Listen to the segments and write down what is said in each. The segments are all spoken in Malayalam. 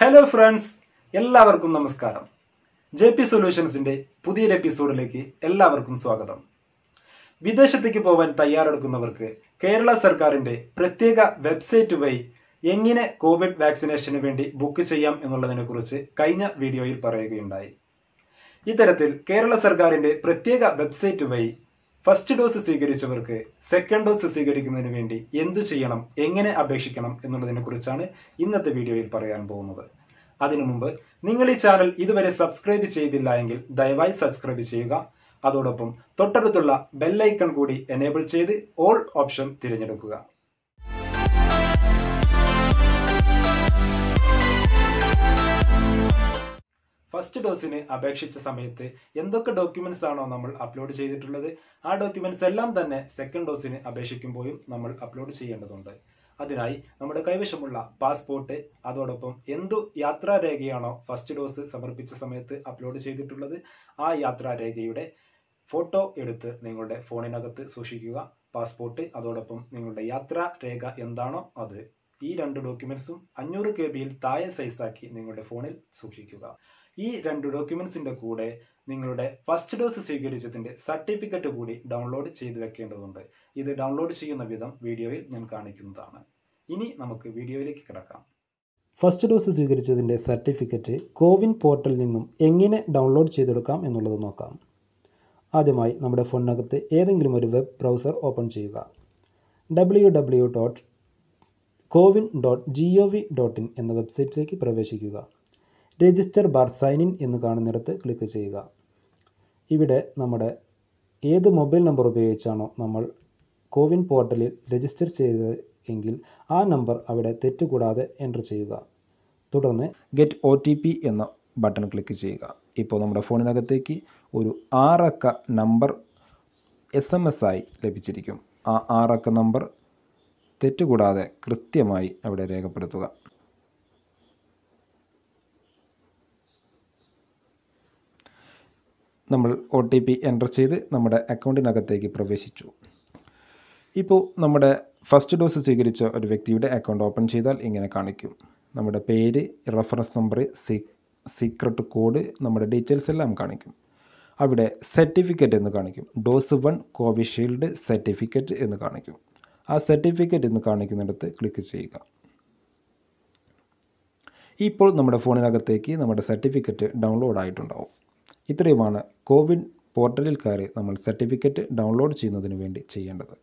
ഹലോ ഫ്രണ്ട്സ് എല്ലാവർക്കും നമസ്കാരം ജെ പി സൊല്യൂഷൻസിന്റെ പുതിയൊരു എപ്പിസോഡിലേക്ക് എല്ലാവർക്കും സ്വാഗതം വിദേശത്തേക്ക് പോകാൻ തയ്യാറെടുക്കുന്നവർക്ക് കേരള സർക്കാരിന്റെ പ്രത്യേക വെബ്സൈറ്റ് വഴി എങ്ങനെ കോവിഡ് വാക്സിനേഷന് വേണ്ടി ബുക്ക് ചെയ്യാം എന്നുള്ളതിനെ കുറിച്ച് കഴിഞ്ഞ വീഡിയോയിൽ പറയുകയുണ്ടായി ഇത്തരത്തിൽ കേരള സർക്കാരിന്റെ പ്രത്യേക വെബ്സൈറ്റ് വഴി ഫസ്റ്റ് ഡോസ് സ്വീകരിച്ചവർക്ക് സെക്കൻഡ് ഡോസ് സ്വീകരിക്കുന്നതിന് വേണ്ടി എന്തു ചെയ്യണം എങ്ങനെ അപേക്ഷിക്കണം എന്നുള്ളതിനെ കുറിച്ചാണ് ഇന്നത്തെ വീഡിയോയിൽ പറയാൻ പോകുന്നത് അതിനു മുമ്പ് നിങ്ങൾ ഈ ചാനൽ ഇതുവരെ സബ്സ്ക്രൈബ് ചെയ്തില്ല എങ്കിൽ ദയവായി സബ്സ്ക്രൈബ് ചെയ്യുക അതോടൊപ്പം തൊട്ടടുത്തുള്ള ബെല്ലൈക്കൺ കൂടി എനേബിൾ ചെയ്ത് ഓൾ ഓപ്ഷൻ തിരഞ്ഞെടുക്കുക ഫസ്റ്റ് ഡോസിന് അപേക്ഷിച്ച സമയത്ത് എന്തൊക്കെ ഡോക്യുമെന്റ്സ് ആണോ നമ്മൾ അപ്ലോഡ് ചെയ്തിട്ടുള്ളത് ആ ഡോക്യുമെന്റ്സ് എല്ലാം തന്നെ സെക്കൻഡ് ഡോസിന് അപേക്ഷിക്കുമ്പോഴും നമ്മൾ അപ്ലോഡ് ചെയ്യേണ്ടതുണ്ട് അതിനായി നമ്മുടെ കൈവശമുള്ള പാസ്പോർട്ട് അതോടൊപ്പം എന്തു യാത്രാരേഖയാണോ ഫസ്റ്റ് ഡോസ് സമർപ്പിച്ച സമയത്ത് അപ്ലോഡ് ചെയ്തിട്ടുള്ളത് ആ യാത്രാരേഖയുടെ ഫോട്ടോ എടുത്ത് നിങ്ങളുടെ ഫോണിനകത്ത് സൂക്ഷിക്കുക പാസ്പോർട്ട് അതോടൊപ്പം നിങ്ങളുടെ യാത്രാ രേഖ എന്താണോ അത് ഈ രണ്ട് ഡോക്യുമെന്റ്സും അഞ്ഞൂറ് കെ ബിയിൽ താഴെ സൈസാക്കി നിങ്ങളുടെ ഫോണിൽ സൂക്ഷിക്കുക ഈ രണ്ട് ഡോക്യുമെന്റ്സിന്റെ കൂടെ നിങ്ങളുടെ ഫസ്റ്റ് ഡോസ് സ്വീകരിച്ചതിന്റെ സർട്ടിഫിക്കറ്റ് കൂടി ഡൗൺലോഡ് ചെയ്തു വെക്കേണ്ടതുണ്ട് ഇത് ഡൗൺലോഡ് ചെയ്യുന്ന വിധം വീഡിയോയിൽ ഞാൻ കാണിക്കുന്നതാണ് ഇനി നമുക്ക് വീഡിയോയിലേക്ക് കിടക്കാം ഫസ്റ്റ് ഡോസ് സ്വീകരിച്ചതിൻ്റെ സർട്ടിഫിക്കറ്റ് കോവിൻ പോർട്ടലിൽ നിന്നും എങ്ങനെ ഡൗൺലോഡ് ചെയ്തെടുക്കാം എന്നുള്ളത് നോക്കാം ആദ്യമായി നമ്മുടെ ഫോണിനകത്ത് ഏതെങ്കിലും ഒരു വെബ് ബ്രൗസർ ഓപ്പൺ ചെയ്യുക W W dot CoWIN dot G O V dot in എന്ന വെബ്സൈറ്റിലേക്ക് പ്രവേശിക്കുക രജിസ്റ്റർ ബാർ സൈൻ ഇൻ എന്ന് കാണുന്നിടത്ത് ക്ലിക്ക് ചെയ്യുക ഇവിടെ നമ്മുടെ ഏത് മൊബൈൽ നമ്പർ ഉപയോഗിച്ചാണോ നമ്മൾ കോവിൻ പോർട്ടലിൽ രജിസ്റ്റർ ചെയ്തത് എങ്കിൽ ആ നമ്പർ അവിടെ തെറ്റുകൂടാതെ എൻ്റർ ചെയ്യുക തുടർന്ന് ഗെറ്റ് ഒ ടി പി എന്ന ബട്ടൺ ക്ലിക്ക് ചെയ്യുക ഇപ്പോൾ നമ്മുടെ ഫോണിനകത്തേക്ക് ഒരു ആറക്ക നമ്പർ എസ് എം എസ് ആയി ലഭിച്ചിരിക്കും ആ ആറക്ക നമ്പർ തെറ്റുകൂടാതെ കൃത്യമായി അവിടെ രേഖപ്പെടുത്തുക നമ്മൾ ഒ ടി പി എൻ്റർ ചെയ്ത് നമ്മുടെ അക്കൗണ്ടിനകത്തേക്ക് പ്രവേശിച്ചു ഇപ്പോൾ നമ്മുടെ ഫസ്റ്റ് ഡോസ് സ്വീകരിച്ച ഒരു വ്യക്തിയുടെ അക്കൗണ്ട് ഓപ്പൺ ചെയ്താൽ ഇങ്ങനെ കാണിക്കും നമ്മുടെ പേര് റെഫറൻസ് നമ്പർ സീ സീക്രട്ട് കോഡ് നമ്മുടെ ഡീറ്റെയിൽസ് എല്ലാം കാണിക്കും അവിടെ സർട്ടിഫിക്കറ്റ് എന്ന് കാണിക്കും ഡോസ് വൺ കോവിഷീൽഡ് സർട്ടിഫിക്കറ്റ് എന്ന് കാണിക്കും ആ സർട്ടിഫിക്കറ്റ് എന്ന് കാണിക്കുന്നിടത്ത് ക്ലിക്ക് ചെയ്യുക ഇപ്പോൾ നമ്മുടെ ഫോണിനകത്തേക്ക് നമ്മുടെ സർട്ടിഫിക്കറ്റ് ഡൗൺലോഡ് ആയിട്ടുണ്ടാവും ഇത്രയുമാണ് കോവിൻ പോർട്ടലിൽ കയറി നമ്മൾ സർട്ടിഫിക്കറ്റ് ഡൗൺലോഡ് ചെയ്യുന്നതിന് വേണ്ടി ചെയ്യേണ്ടത്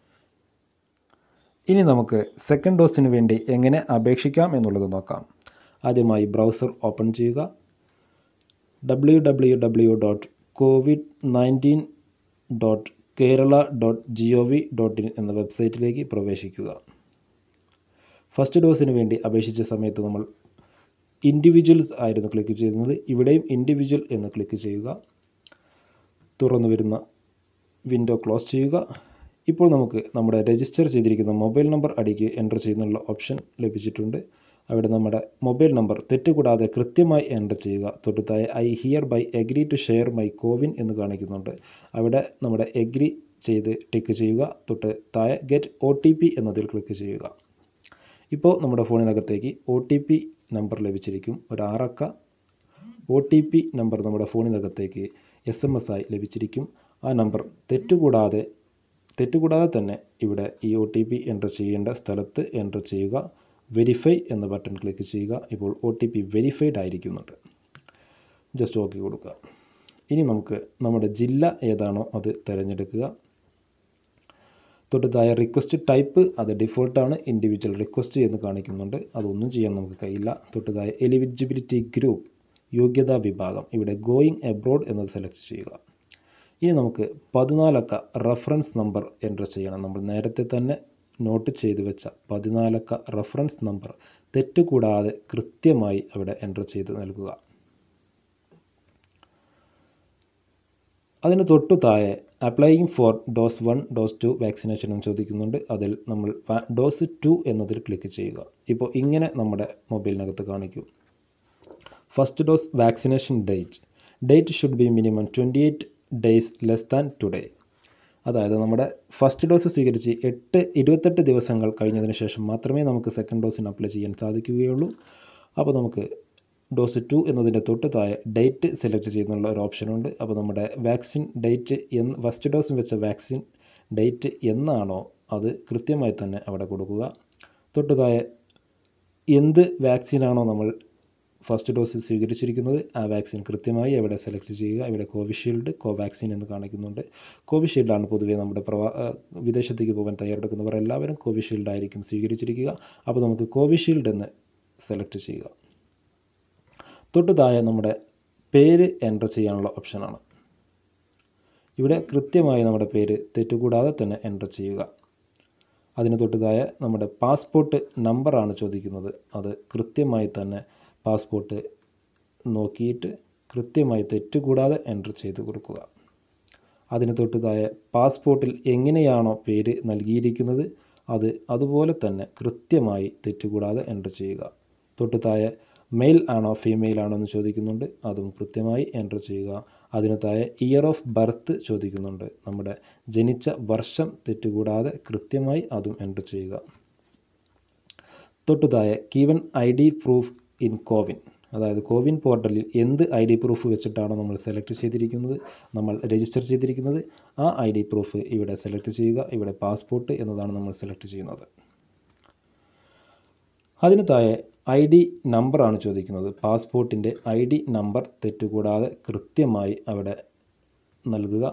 ഇനി നമുക്ക് സെക്കൻഡ് ഡോസിന് വേണ്ടി എങ്ങനെ അപേക്ഷിക്കാം എന്നുള്ളത് നോക്കാം ആദ്യമായി ബ്രൗസർ ഓപ്പൺ ചെയ്യുക W W W dot Covid nineteen dot Kerala dot G O V dot in എന്ന വെബ്സൈറ്റിലേക്ക് പ്രവേശിക്കുക ഫസ്റ്റ് ഡോസിന് വേണ്ടി അപേക്ഷിച്ച സമയത്ത് നമ്മൾ ഇൻഡിവിജ്വൽസ് ആയിരുന്നു ക്ലിക്ക് ചെയ്യുന്നത് ഇവിടെയും ഇൻഡിവിജ്വൽ എന്ന് ക്ലിക്ക് ചെയ്യുക തുറന്നു വരുന്ന വിൻഡോ ക്ലോസ് ചെയ്യുക ഇപ്പോൾ നമുക്ക് നമ്മുടെ രജിസ്റ്റർ ചെയ്തിരിക്കുന്ന മൊബൈൽ നമ്പർ അടിക്ക് എൻ്റർ ചെയ്യുന്നുള്ള ഓപ്ഷൻ ലഭിച്ചിട്ടുണ്ട് അവിടെ നമ്മുടെ മൊബൈൽ നമ്പർ തെറ്റുകൂടാതെ കൃത്യമായി എൻ്റർ ചെയ്യുക തൊട്ടുതായ I hereby agree to share my CoWIN എന്ന് കാണിക്കുന്നുണ്ട് അവിടെ നമ്മുടെ എഗ്രി ചെയ്ത് ടിക്ക് ചെയ്യുക തൊട്ട് താഴെ ഗെറ്റ് ഒ ടി പി എന്നതിൽ ക്ലിക്ക് ചെയ്യുക ഇപ്പോൾ നമ്മുടെ ഫോണിനകത്തേക്ക് ഒ ടി പി നമ്പർ ലഭിച്ചിരിക്കും ഒരു ആറക്ക ഒ ടി പി നമ്പർ നമ്മുടെ ഫോണിനകത്തേക്ക് എസ് എം എസ് ആയി ലഭിച്ചിരിക്കും ആ നമ്പർ തെറ്റുകൂടാതെ തെറ്റുകൂടാതെ തന്നെ ഇവിടെ ഈ ഒ ടി പി എൻ്റർ ചെയ്യേണ്ട സ്ഥലത്ത് എൻ്റർ ചെയ്യുക വെരിഫൈ എന്ന ബട്ടൺ ക്ലിക്ക് ചെയ്യുക ഇപ്പോൾ ഒ ടി പി വെരിഫൈഡ് ആയിരിക്കുന്നുണ്ട് ജസ്റ്റ് ഓക്കെ കൊടുക്കുക ഇനി നമുക്ക് നമ്മുടെ ജില്ല ഏതാണോ അത് തിരഞ്ഞെടുക്കുക തൊട്ടതായ റിക്വസ്റ്റ് ടൈപ്പ് അത് ഡിഫോൾട്ടാണ് ഇൻഡിവിജ്വൽ റിക്വസ്റ്റ് എന്ന് കാണിക്കുന്നുണ്ട് അതൊന്നും ചെയ്യാൻ നമുക്ക് കഴിയില്ല തൊട്ടതായ എലിജിബിലിറ്റി ഗ്രൂപ്പ് യോഗ്യതാ വിഭാഗം ഇവിടെ ഗോയിങ് എബ്രോഡ് എന്നത് സെലക്ട് ചെയ്യുക ഇനി നമുക്ക് പതിനാലക്ക റെഫറൻസ് നമ്പർ എൻ്റർ ചെയ്യണം നമ്മൾ നേരത്തെ തന്നെ നോട്ട് ചെയ്തു വെച്ച പതിനാലക്ക റെഫറൻസ് നമ്പർ തെറ്റുകൂടാതെ കൃത്യമായി അവിടെ എൻ്റർ ചെയ്ത് നൽകുക അതിന് തൊട്ടു താഴെ applying for dose one dose two vaccination എന്ന് ചോദിക്കുന്നുണ്ട് അതിൽ നമ്മൾ ഡോസ് ടു എന്നതിൽ ക്ലിക്ക് ചെയ്യുക ഇപ്പോൾ ഇങ്ങനെ നമ്മുടെ മൊബൈലിനകത്ത് കാണിക്കും first dose vaccination date date should be minimum twenty eight days less than today അതായത് നമ്മുടെ ഫസ്റ്റ് ഡോസ് സ്വീകരിച്ച് എട്ട് ഇരുപത്തെട്ട് ദിവസങ്ങൾ കഴിഞ്ഞതിന് ശേഷം മാത്രമേ നമുക്ക് സെക്കൻഡ് ഡോസിന് അപ്ലൈ ചെയ്യാൻ സാധിക്കുകയുള്ളൂ അപ്പോൾ നമുക്ക് ഡോസ് ടു എന്നതിൻ്റെ തൊട്ട് താഴെ ഡേറ്റ് സെലക്ട് ചെയ്യുന്നുള്ള ഒരു ഓപ്ഷനുണ്ട് അപ്പോൾ നമ്മുടെ വാക്സിൻ ഡേറ്റ് എന്ന് ഫസ്റ്റ് ഡോസ് വെച്ച വാക്സിൻ ഡേറ്റ് എന്നാണോ അത് കൃത്യമായി തന്നെ അവിടെ കൊടുക്കുക തൊട്ട് താഴെ എന്ത് വാക്സിനാണോ നമ്മൾ ഫസ്റ്റ് ഡോസ് സ്വീകരിച്ചിരിക്കുന്നത് ആ വാക്സിൻ കൃത്യമായി അവിടെ സെലക്ട് ചെയ്യുക ഇവിടെ കോവിഷീൽഡ് കോവാക്സിൻ എന്ന് കാണിക്കുന്നുണ്ട് കോവിഷീൽഡാണ് പൊതുവേ നമ്മുടെ പ്രവാ വിദേശത്തേക്ക് പോകാൻ തയ്യാറെടുക്കുന്നവർ എല്ലാവരും കോവിഷീൽഡ് ആയിരിക്കും സ്വീകരിച്ചിരിക്കുക അപ്പോൾ നമുക്ക് കോവിഷീൽഡ് എന്ന് സെലക്ട് ചെയ്യുക തൊട്ട് താഴെ നമ്മുടെ പേര് എൻ്റർ ചെയ്യാനുള്ള ഓപ്ഷനാണ് ഇവിടെ കൃത്യമായി നമ്മുടെ പേര് തെറ്റുകൂടാതെ തന്നെ എൻ്റർ ചെയ്യുക അതിന് തൊട്ട് താഴെ നമ്മുടെ പാസ്പോർട്ട് നമ്പറാണ് ചോദിക്കുന്നത് അത് കൃത്യമായി തന്നെ പാസ്പോർട്ട് നോക്കിയിട്ട് കൃത്യമായി തെറ്റുകൂടാതെ എൻ്റർ ചെയ്ത് കൊടുക്കുക അതിന് തൊട്ട് താഴെ പാസ്പോർട്ടിൽ എങ്ങനെയാണോ പേര് നൽകിയിരിക്കുന്നത് അത് അതുപോലെ തന്നെ കൃത്യമായി തെറ്റുകൂടാതെ എൻ്റർ ചെയ്യുക തൊട്ട് താഴെ മെയിൽ ആണോ ഫീമെയിൽ ആണോ എന്ന് ചോദിക്കുന്നുണ്ട് അതും കൃത്യമായി എൻ്റർ ചെയ്യുക അതിന് താഴെ ഇയർ ഓഫ് ബർത്ത് ചോദിക്കുന്നുണ്ട് നമ്മുടെ ജനിച്ച വർഷം തെറ്റുകൂടാതെ കൃത്യമായി അതും എൻ്റർ ചെയ്യുക തൊട്ടു താഴെ given I D proof in CoWIN അതായത് കോവിൻ പോർട്ടലിൽ എന്ത് ഐ ഡി പ്രൂഫ് വെച്ചിട്ടാണോ നമ്മൾ സെലക്ട് ചെയ്തിരിക്കുന്നത് നമ്മൾ രജിസ്റ്റർ ചെയ്തിരിക്കുന്നത് ആ ഐ ഡി പ്രൂഫ് ഇവിടെ സെലക്ട് ചെയ്യുക ഇവിടെ പാസ്പോർട്ട് എന്നതാണ് നമ്മൾ സെലക്ട് ചെയ്യുന്നത് അതിന് താഴെ ഐ ഡി നമ്പറാണ് ചോദിക്കുന്നത് പാസ്പോർട്ടിൻ്റെ ഐ ഡി നമ്പർ തെറ്റുകൂടാതെ കൃത്യമായി അവിടെ നൽകുക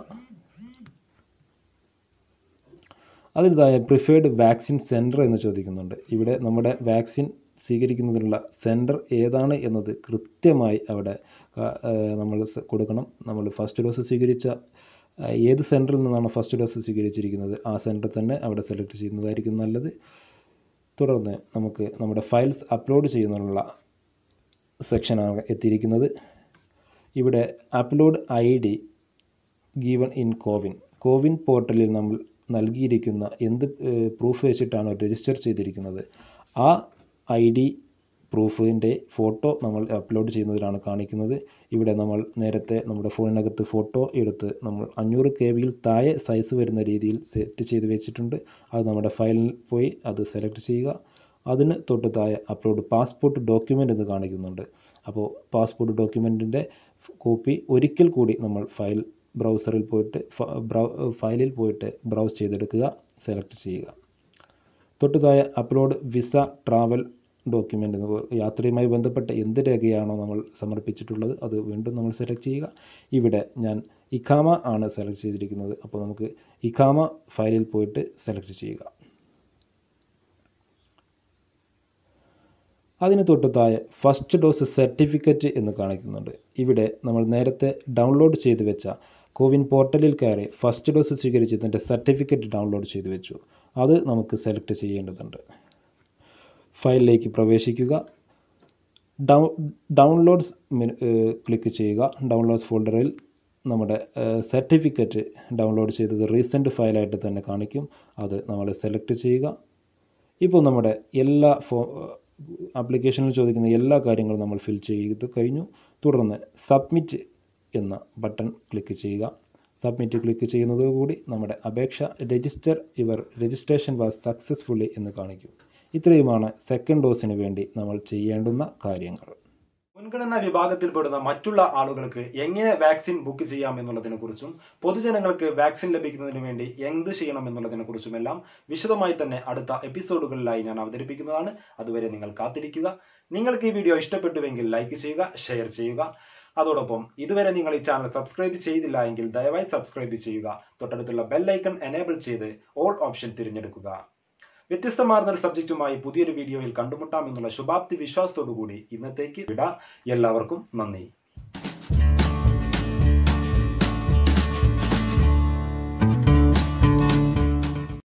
അതിന് താഴെ പ്രിഫേർഡ് വാക്സിൻ സെൻറ്റർ എന്ന് ചോദിക്കുന്നുണ്ട് ഇവിടെ നമ്മുടെ വാക്സിൻ സ്വീകരിക്കുന്നതിനുള്ള സെൻറ്റർ ഏതാണ് എന്നത് കൃത്യമായി അവിടെ നമ്മൾ കൊടുക്കണം നമ്മൾ ഫസ്റ്റ് ഡോസ് സ്വീകരിച്ച ഏത് സെൻറ്ററിൽ നിന്നാണ് ഫസ്റ്റ് ഡോസ് സ്വീകരിച്ചിരിക്കുന്നത് ആ സെൻറ്റർ തന്നെ അവിടെ സെലക്ട് ചെയ്യുന്നതായിരിക്കും നല്ലത് തുടർന്ന് നമുക്ക് നമ്മുടെ ഫയൽസ് അപ്ലോഡ് ചെയ്യുന്നതിനുള്ള സെക്ഷനാണ് എത്തിയിരിക്കുന്നത് ഇവിടെ upload I D given in CoWIN CoWIN പോർട്ടലിൽ നമ്മൾ നൽകിയിരിക്കുന്ന എന്ത് പ്രൂഫ് വെച്ചിട്ടാണോ രജിസ്റ്റർ ചെയ്തിരിക്കുന്നത് ആ ഐ ഡി പ്രൂഫിൻ്റെ ഫോട്ടോ നമ്മൾ അപ്ലോഡ് ചെയ്യുന്നതിലാണ് കാണിക്കുന്നത് ഇവിടെ നമ്മൾ നേരത്തെ നമ്മുടെ ഫോണിനകത്ത് ഫോട്ടോ എടുത്ത് നമ്മൾ അഞ്ഞൂറ് കെ ബിയിൽ താഴെ സൈസ് വരുന്ന രീതിയിൽ സെറ്റ് ചെയ്ത് വെച്ചിട്ടുണ്ട് അത് നമ്മുടെ ഫയലിൽ പോയി അത് സെലക്ട് ചെയ്യുക അതിന് തൊട്ട് താഴെ അപ്ലോഡ് പാസ്പോർട്ട് ഡോക്യുമെൻ്റ് എന്ന് കാണിക്കുന്നുണ്ട് അപ്പോൾ പാസ്പോർട്ട് ഡോക്യുമെൻറ്റിൻ്റെ കോപ്പി ഒരിക്കൽ കൂടി നമ്മൾ ഫയൽ ബ്രൗസറിൽ പോയിട്ട് ഫയലിൽ പോയിട്ട് ബ്രൗസ് ചെയ്തെടുക്കുക സെലക്ട് ചെയ്യുക തൊട്ട് താഴെ അപ്ലോഡ് വിസ ട്രാവൽ ഡോക്യുമെൻ്റ് എന്ന് യാത്രയുമായി ബന്ധപ്പെട്ട എന്ത് രേഖയാണോ നമ്മൾ സമർപ്പിച്ചിട്ടുള്ളത് അത് വീണ്ടും നമ്മൾ സെലക്ട് ചെയ്യുക ഇവിടെ ഞാൻ ഇഖാമ ആണ് സെലക്ട് ചെയ്തിരിക്കുന്നത് അപ്പോൾ നമുക്ക് ഇഖാമ ഫയലിൽ പോയിട്ട് സെലക്ട് ചെയ്യുക അതിന് തൊട്ട് താഴെ ഫസ്റ്റ് ഡോസ് സർട്ടിഫിക്കറ്റ് എന്ന് കാണിക്കുന്നുണ്ട് ഇവിടെ നമ്മൾ നേരത്തെ ഡൗൺലോഡ് ചെയ്ത് വെച്ച കോവിൻ പോർട്ടലിൽ കയറി ഫസ്റ്റ് ഡോസ് സ്വീകരിച്ചതിൻ്റെ സർട്ടിഫിക്കറ്റ് ഡൗൺലോഡ് ചെയ്ത് വെച്ചു അത് നമുക്ക് സെലക്ട് ചെയ്യേണ്ടതുണ്ട് ഫയലിലേക്ക് പ്രവേശിക്കുക ഡൗ ഡൗൺലോഡ്സ് ക്ലിക്ക് ചെയ്യുക ഡൗൺലോഡ്സ് ഫോൾഡറിൽ നമ്മുടെ സർട്ടിഫിക്കറ്റ് ഡൗൺലോഡ് ചെയ്തത് റീസെൻറ്റ് ഫയലായിട്ട് തന്നെ കാണിക്കും അത് നമ്മൾ സെലക്ട് ചെയ്യുക ഇപ്പോൾ നമ്മുടെ എല്ലാ ഫോ ആപ്ലിക്കേഷനിൽ ചോദിക്കുന്ന എല്ലാ കാര്യങ്ങളും നമ്മൾ ഫിൽ ചെയ്ത് കഴിഞ്ഞു തുടർന്ന് സബ്മിറ്റ് എന്ന ബട്ടൺ ക്ലിക്ക് ചെയ്യുക സബ്മിറ്റ് ക്ലിക്ക് ചെയ്യുന്നതോടുകൂടി നമ്മുടെ അപേക്ഷ രജിസ്റ്റർ ഇവർ രജിസ്ട്രേഷൻ വാസ് സക്സസ്ഫുള്ളി എന്ന് കാണിക്കും ഇത്രയുമാണ് സെക്കൻഡ് ഡോസിന് വേണ്ടി നമ്മൾ ചെയ്യേണ്ടുന്ന കാര്യങ്ങൾ മുൻഗണനാ വിഭാഗത്തിൽപ്പെടുന്ന മറ്റുള്ള ആളുകൾക്ക് എങ്ങനെ വാക്സിൻ ബുക്ക് ചെയ്യാം എന്നുള്ളതിനെ കുറിച്ചും പൊതുജനങ്ങൾക്ക് വാക്സിൻ ലഭിക്കുന്നതിന് വേണ്ടി എന്ത് ചെയ്യണം എന്നുള്ളതിനെ കുറിച്ചുമെല്ലാം വിശദമായി തന്നെ അടുത്ത എപ്പിസോഡുകളിലായി ഞാൻ അവതരിപ്പിക്കുന്നതാണ് അതുവരെ നിങ്ങൾ കാത്തിരിക്കുക നിങ്ങൾക്ക് ഈ വീഡിയോ ഇഷ്ടപ്പെട്ടുവെങ്കിൽ ലൈക്ക് ചെയ്യുക ഷെയർ ചെയ്യുക അതോടൊപ്പം ഇതുവരെ നിങ്ങൾ ഈ ചാനൽ സബ്സ്ക്രൈബ് ചെയ്തില്ല എങ്കിൽ ദയവായി സബ്സ്ക്രൈബ് ചെയ്യുക തൊട്ടടുത്തുള്ള ബെൽ ഐക്കൺ എനേബിൾ ചെയ്ത് ഓൾ ഓപ്ഷൻ തിരഞ്ഞെടുക്കുക വ്യത്യസ്തമാർന്ന ഒരു സബ്ജക്റ്റുമായി പുതിയൊരു വീഡിയോയിൽ കണ്ടുമുട്ടാം എന്നുള്ള ശുഭാപ്തി വിശ്വാസത്തോടു കൂടി ഇന്നത്തേക്ക് വിട എല്ലാവർക്കും നന്ദി